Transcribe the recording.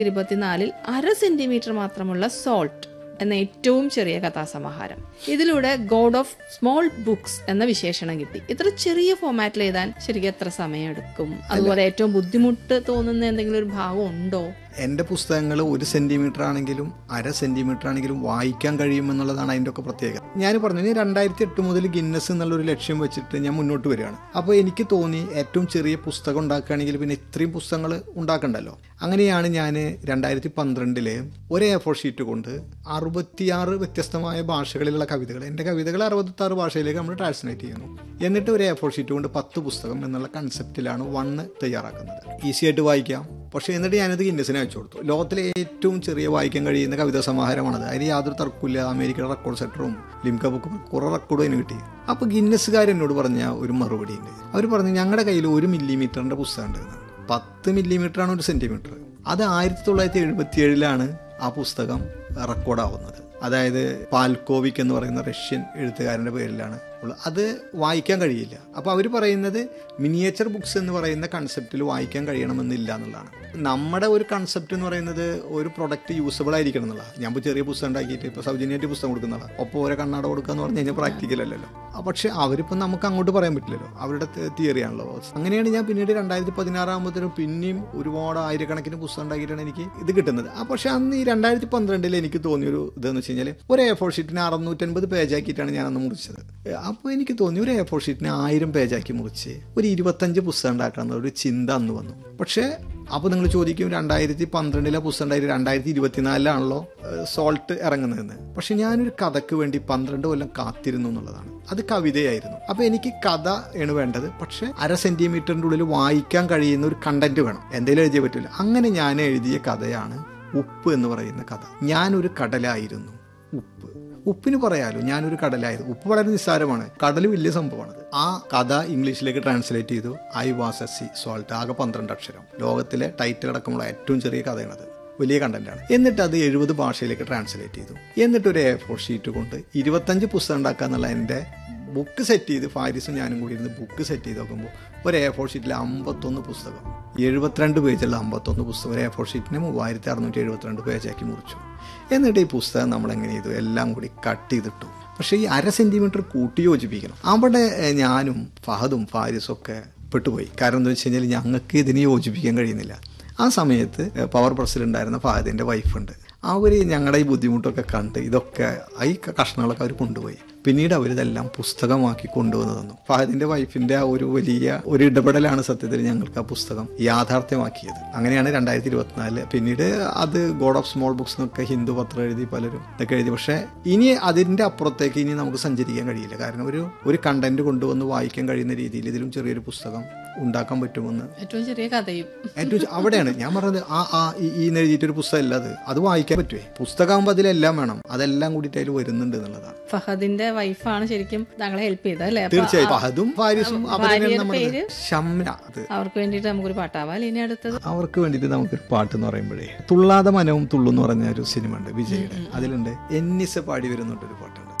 ഇരുപത്തിനാലിൽ അര സെന്റിമീറ്റർ മാത്രമുള്ള സോൾട്ട് എന്ന ഏറ്റവും ചെറിയ കഥാസമാഹാരം ഇതിലൂടെ ഗോഡ് ഓഫ് സ്മോൾ ബുക്സ് എന്ന വിശേഷണം കിട്ടി ഇത്ര ചെറിയ ഫോമാറ്റിൽ എഴുതാൻ ശരിക്കും എത്ര സമയം എടുക്കും അതുപോലെ ഏറ്റവും ബുദ്ധിമുട്ട് തോന്നുന്ന എന്തെങ്കിലും ഒരു ഭാഗം ഉണ്ടോ എൻ്റെ പുസ്തകങ്ങൾ ഒരു സെൻറ്റിമീറ്റർ ആണെങ്കിലും അര സെൻറ്റിമീറ്റർ ആണെങ്കിലും വായിക്കാൻ കഴിയുമെന്നുള്ളതാണ് അതിൻ്റെ ഒക്കെ പ്രത്യേകത ഞാൻ പറഞ്ഞു ഇനി രണ്ടായിരത്തി എട്ട് മുതൽ ഗിന്നസ് എന്നുള്ളൊരു ലക്ഷ്യം വെച്ചിട്ട് ഞാൻ മുന്നോട്ട് വരികയാണ് അപ്പോൾ എനിക്ക് തോന്നി ഏറ്റവും ചെറിയ പുസ്തകം ഉണ്ടാക്കുകയാണെങ്കിൽ പിന്നെ ഇത്രയും പുസ്തകങ്ങൾ ഉണ്ടാക്കണ്ടല്ലോ അങ്ങനെയാണ് ഞാൻ രണ്ടായിരത്തി പന്ത്രണ്ടില് ഒരു എ ഫോർ ഷീറ്റ് കൊണ്ട് അറുപത്തിയാറ് വ്യത്യസ്തമായ ഭാഷകളിലുള്ള കവിതകൾ എൻ്റെ കവിതകൾ അറുപത്താറ് ഭാഷയിലേക്ക് നമ്മൾ ട്രാൻസ്ലേറ്റ് ചെയ്യുന്നു എന്നിട്ട് ഒരു എ ഫോർ ഷീറ്റ് കൊണ്ട് പത്ത് പുസ്തകം എന്നുള്ള കൺസെപ്റ്റിലാണ് വണ്ണ് തയ്യാറാക്കുന്നത് ഈസി ആയിട്ട് വായിക്കാം പക്ഷേ എന്നിട്ട് ഞാനത് ഗിന്നസിനെ അയച്ചു കൊടുത്തു ലോകത്തിലെ ഏറ്റവും ചെറിയ വായിക്കാൻ കഴിയുന്ന കവിതാ സമാഹാരമാണത് അതിന് യാതൊരു തർക്കമില്ല അമേരിക്കയുടെ റെക്കോർഡ് സെറ്ററും ലിംക ബുക്കും കുറേ റെക്കോർഡും അതിന് കിട്ടി അപ്പോൾ ഗിന്നസുകാർ എന്നോട് പറഞ്ഞ ഒരു മറുപടി ഉണ്ട് അവർ പറഞ്ഞു ഞങ്ങളുടെ കയ്യിൽ ഒരു മില്ലിമീറ്ററിൻ്റെ പുസ്തകം ഉണ്ട് എന്നാണ്. പത്ത് മില്ലിമീറ്റർ ആണ് ഒരു സെൻറ്റിമീറ്റർ അത് ആയിരത്തി തൊള്ളായിരത്തി എഴുപത്തി ഏഴിലാണ് ആ പുസ്തകം റെക്കോർഡാവുന്നത് അതായത് പാൽക്കോവിക് എന്ന് പറയുന്ന റഷ്യൻ എഴുത്തുകാരൻ്റെ പേരിലാണ് ഉള്ളത് അത് വായിക്കാൻ കഴിയില്ല അപ്പോൾ അവർ പറയുന്നത് മിനിയേച്ചർ ബുക്സ് എന്ന് പറയുന്ന കൺസെപ്റ്റിൽ വായിക്കാൻ കഴിയണമെന്നില്ല എന്നുള്ളതാണ് നമ്മുടെ ഒരു കൺസെപ്റ്റ് എന്ന് പറയുന്നത് ഒരു പ്രൊഡക്റ്റ് യൂസബിൾ ആയിരിക്കണം എന്നുള്ളതാണ് ഞാൻ ഇപ്പോൾ ചെറിയ പുസ്തകം ഉണ്ടാക്കിയിട്ട് ഇപ്പോൾ സൗജന്യമായിട്ട് പുസ്തകം കൊടുക്കുന്നതാണ് ഒപ്പം ഓരോ കണ്ണാട കൊടുക്കുക എന്ന് പറഞ്ഞു കഴിഞ്ഞാൽ പ്രാക്ടിക്കൽ അല്ലല്ലോ ആ, പക്ഷേ അവരിപ്പോൾ നമുക്ക് അങ്ങോട്ട് പറയാൻ പറ്റില്ലല്ലോ അവരുടെ തിയറി ആണല്ലോ അങ്ങനെയാണ് ഞാൻ പിന്നീട് രണ്ടായിരത്തി പതിനാറാകുമ്പോഴത്തേനും പിന്നെയും ഒരുപാട് ആയിരക്കണക്കിന് പുസ്തകം ഉണ്ടാക്കിയിട്ടാണ് എനിക്ക് ഇത് കിട്ടുന്നത് ആ പക്ഷേ അന്ന് ഈ രണ്ടായിരത്തി പന്ത്രണ്ടിൽ എനിക്ക് തോന്നിയൊരു ഇതെന്ന് വെച്ച് കഴിഞ്ഞാൽ ഒരു എ ഫോർ ഷീറ്റിന് അറുന്നൂറ്റൻപത് പേജാക്കിയിട്ടാണ് ഞാൻ അന്ന് മുറിച്ചത് അപ്പോൾ എനിക്ക് തോന്നി ഒരു എ ഫോർ ഷീറ്റിന് ആയിരം പേജാക്കി മുറിച്ച് ഒരു ഇരുപത്തഞ്ച് പുസ്തകം ഉണ്ടാക്കാമെന്ന ഒരു ചിന്ത അന്ന് വന്നു പക്ഷേ അപ്പോൾ നിങ്ങൾ ചോദിക്കും രണ്ടായിരത്തി പന്ത്രണ്ടിലെ പുസ്തകം ഉണ്ടായി രണ്ടായിരത്തി ഇരുപത്തിനാലിലാണല്ലോ സോൾട്ട് ഇറങ്ങുന്നതെന്ന് പക്ഷെ ഞാനൊരു കഥയ്ക്ക് വേണ്ടി പന്ത്രണ്ട് കൊല്ലം കാത്തിരുന്നു എന്നുള്ളതാണ് അത് കവിതയായിരുന്നു അപ്പോൾ എനിക്ക് കഥ ആണ് വേണ്ടത് പക്ഷെ അര സെന്റിമീറ്ററിൻ്റെ ഉള്ളിൽ വായിക്കാൻ കഴിയുന്ന ഒരു കണ്ടന്റ് വേണം എന്തെങ്കിലും എഴുതിയേ പറ്റില്ല അങ്ങനെ ഞാൻ എഴുതിയ കഥയാണ് ഉപ്പ് എന്ന് പറയുന്ന കഥ ഞാനൊരു കടലായിരുന്നു ഉപ്പ് ഉപ്പിന് പറയാലോ ഞാനൊരു കടലായിരുന്നു ഉപ്പ് വളരെ നിസ്സാരമാണ് കടൽ വലിയ സംഭവമാണത് ആ കഥ ഇംഗ്ലീഷിലേക്ക് ട്രാൻസ്ലേറ്റ് ചെയ്തു I was a sea salt ആകെ പന്ത്രണ്ട് അക്ഷരം ലോകത്തിലെ ടൈറ്റിൽ അടക്കമുള്ള ഏറ്റവും ചെറിയ കഥയാണത് വലിയ കണ്ടന്റാണ് എന്നിട്ട് അത് എഴുപത് ഭാഷയിലേക്ക് ട്രാൻസ്ലേറ്റ് ചെയ്തു എന്നിട്ട് ഒരു എ ഫോർ ഷീറ്റ് കൊണ്ട് ഇരുപത്തഞ്ച് പുസ്തകം ഉണ്ടാക്കുക എന്നുള്ള എൻ്റെ ബുക്ക് സെറ്റ് ചെയ്ത് ഫാരിസും ഞാനും കൂടി ഇരുന്ന് ബുക്ക് സെറ്റ് ചെയ്ത് നോക്കുമ്പോൾ ഒരു എ ഫോർ ഷീറ്റിൽ അമ്പത്തൊന്ന് പുസ്തകം എഴുപത്തിരണ്ട് പേജുള്ള അമ്പത്തൊന്ന് പുസ്തകം ഒരു എ ഫോർ ഷീറ്റിന് മൂവായിരത്തി അറുന്നൂറ്റി എഴുപത്തിരണ്ട് പേജാക്കി മുറിച്ചു എന്നിട്ട് ഈ പുസ്തകം നമ്മൾ എങ്ങനെ ചെയ്തു എല്ലാം കൂടി കട്ട് ചെയ്തിട്ടു പക്ഷേ ഈ അര സെൻറ്റിമീറ്റർ കൂട്ടി യോജിപ്പിക്കണം അവിടെ ഏഹ്, ഞാനും ഫഹദും ഫാരിസും ഒക്കെ പെട്ടുപോയി കാരണം എന്താ വെച്ച് കഴിഞ്ഞാൽ ഞങ്ങൾക്ക് ഇതിന് യോജിപ്പിക്കാൻ കഴിയുന്നില്ല ആ സമയത്ത് ഏഹ്, പവർ പ്രസിഡൻ്റായിരുന്ന ഫഹദിൻ്റെ വൈഫുണ്ട് അവർ ഞങ്ങളുടെ ഈ ബുദ്ധിമുട്ടൊക്കെ കണ്ട് ഇതൊക്കെ ഈ കഷ്ണങ്ങളൊക്കെ അവർ കൊണ്ടുപോയി പിന്നീട് അവരിതെല്ലാം പുസ്തകമാക്കി കൊണ്ടുവന്ന് തന്നു ഫഹദിന്റെ വൈഫിന്റെ ആ ഒരു വലിയ ഒരു ഇടപെടലാണ് സത്യത്തിൽ ഞങ്ങൾക്ക് ആ പുസ്തകം യാഥാർത്ഥ്യമാക്കിയത് അങ്ങനെയാണ് രണ്ടായിരത്തി ഇരുപത്തിനാലില് പിന്നീട് അത് ഗോഡ് ഓഫ് സ്മോൾ ബുക്സ് എന്നൊക്കെ ഹിന്ദു പത്രം എഴുതി പലരും ഇതൊക്കെ എഴുതി പക്ഷേ ഇനി അതിന്റെ അപ്പുറത്തേക്ക് ഇനി നമുക്ക് സഞ്ചരിക്കാൻ കഴിയില്ല കാരണം ഒരു ഒരു കണ്ടന്റ് കൊണ്ടുവന്ന് വായിക്കാൻ കഴിയുന്ന രീതിയിൽ ഇതിലും ചെറിയൊരു പുസ്തകം ഉണ്ടാക്കാൻ പറ്റുമെന്ന് ഏറ്റവും ചെറിയ കഥയും ഏറ്റവും ചെ- അവിടെയാണ് ഞാൻ പറഞ്ഞത് ആ ആ ഈ ഈ എന്ന് എഴുതിയിട്ടൊരു പുസ്തകം അല്ല അത് അത് വായിക്കാൻ പറ്റുമേ പുസ്തകമാകുമ്പോൾ അതിലെല്ലാം വേണം അതെല്ലാം കൂടിയിട്ട് അതിൽ വരുന്നുണ്ട് എന്നുള്ളതാണ് ഫഹദിന്റെ വൈഫാണ് ശരിക്കും താങ്കളെ ഹെൽപ്പ് ചെയ്തത് അല്ലേ അപ്പൊ തീർച്ചയായും ഫഹദും ഫാരിസും അവർ തന്നെയാണ് ഭാര്യയുടെ നമ്മുടെ പേര്? ഷംന അത് അവർക്ക് വേണ്ടിയിട്ട് നമുക്കൊരു പാട്ടാവാൽ ഇനി അടുത്തത് അവർക്ക് വേണ്ടിയിട്ട് നമുക്കൊരു പാട്ട് എന്ന് പറയുമ്പോഴേ തുള്ളാതെ മനവും തുള്ളു എന്ന് പറഞ്ഞ ഒരു സിനിമ ഉണ്ട് വിജയുടെ അതിലുണ്ട് എന്നിസ പാടി വരുന്നുണ്ട് ഒരു പാട്ടുണ്ട്